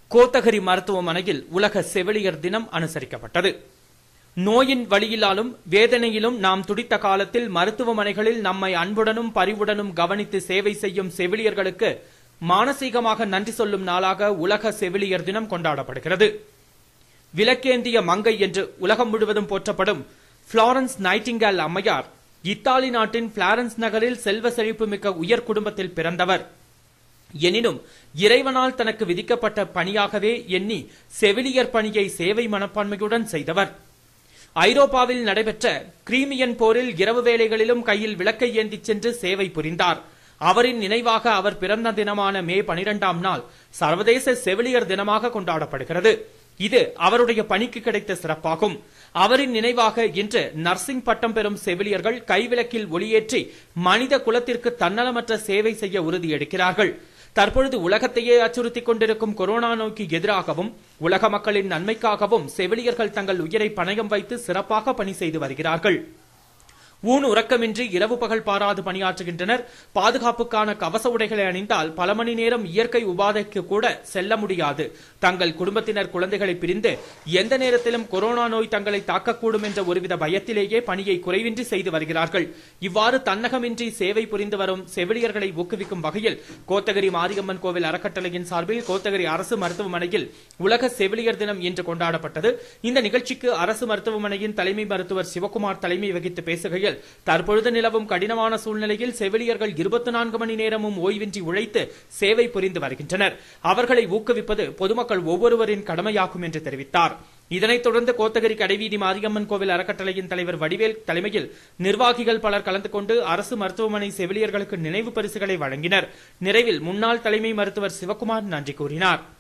கோத்தகிரி மருத்துவமனையில் உலக செவிலியர் தினம் அனுசரிக்கப்பட்டது நோயின் வழியிலாலும் வேதனையிலும் நாம் துடித்த காலத்தில் மருத்துவமனைகளில் நம்மை அன்புடனும் பரிவுடனும் கவனித்து சேவை செய்யும் செவிலியர்களுக்கு மானசீகமாக நன்றி சொல்லும் நாளாக உலக செவிலியர் தினம் கொண்டாடப்படுகிறது விலக்கேந்திய மங்கை என்று உலகம் முழுவதும் போற்றப்படும் பிளாரன்ஸ் நைட்டிங்கேல் அம்மையார் இத்தாலி நாட்டின் பிளாரன்ஸ் நகரில் செல்வ செழிப்புமிக்க உயர் குடும்பத்தில் பிறந்தவர் எனினும் இறைவனால் தனக்கு விதிக்கப்பட்ட பணியாகவே எண்ணி செவிலியர் பணியை சேவை மனப்பான்மையுடன் செய்தவர் ஐரோப்பாவில் நடைபெற்ற கிரீமியன் போரில் இரவு வேளைகளிலும் கையில் விளக்கை ஏந்திச் சென்று சேவை புரிந்தார் அவரின் நினைவாக அவர் பிறந்த தினமான மே பனிரெண்டாம் நாள் சர்வதேச செவிலியர் தினமாக கொண்டாடப்படுகிறது இது அவருடைய பணிக்கு கிடைத்த சிறப்பாகும் அவரின் நினைவாக இன்று நர்சிங் பட்டம் பெறும் செவிலியர்கள் கைவிளக்கில் ஒளியேற்றி மனித குலத்திற்கு தன்னலமற்ற சேவை செய்ய உறுதியெடுக்கிறார்கள் தற்பொழுது உலகத்தையே அச்சுறுத்திக் கொண்டிருக்கும் கொரோனா நோய்க்கு எதிராகவும் உலக மக்களின் நன்மைக்காகவும் செவிலியர்கள் தங்கள் உயிரை பணயம் வைத்து சிறப்பாக பணி செய்து வருகிறார்கள் ஊன் உறக்கமின்றி இரவு பகல் பாராது பணியாற்றுகின்றனர் பாதுகாப்புக்கான கவச உடைகளை அணிந்தால் பல மணி நேரம் இயற்கை உபாதைக்கு கூட செல்ல முடியாது தங்கள் குடும்பத்தினர் குழந்தைகளை பிரிந்து எந்த நேரத்திலும் கொரோனா நோய் தங்களை தாக்கக்கூடும் என்ற ஒருவித பயத்திலேயே பணியை குறைவின்றி செய்து வருகிறார்கள் இவ்வாறு தன்னகமின்றி சேவை புரிந்து வரும் செவிலியர்களை ஊக்குவிக்கும் வகையில் கோத்தகிரி மாரியம்மன் கோவில் அறக்கட்டளையின் சார்பில் கோத்தகிரி அரசு மருத்துவமனையில் உலக செவிலியர் தினம் இன்று கொண்டாடப்பட்டது இந்த நிகழ்ச்சிக்கு அரசு மருத்துவமனையின் தலைமை மருத்துவர் சிவகுமார் தலைமை வகித்து பேசுகையில் தற்பொழுது நிலவும் கடினமான சூழ்நிலையில் செவிலியர்கள் இருபத்தி நான்கு மணி நேரமும் ஓய்வின்றி உழைத்து சேவை புரிந்து வருகின்றனர் அவர்களை ஊக்குவிப்பது பொதுமக்கள் ஒவ்வொருவரின் கடமையாகும் என்று தெரிவித்தார் இதனைத் தொடர்ந்து கோத்தகிரி கடைவீதி மாரியம்மன் கோவில் அறக்கட்டளையின் தலைவர் வடிவேல் தலைமையில் நிர்வாகிகள் பலர் கலந்து கொண்டு அரசு மருத்துவமனை செவிலியர்களுக்கு நினைவு பரிசுகளை வழங்கினர் நிறைவில் முன்னாள் தலைமை மருத்துவர் சிவகுமார் நன்றி கூறினார்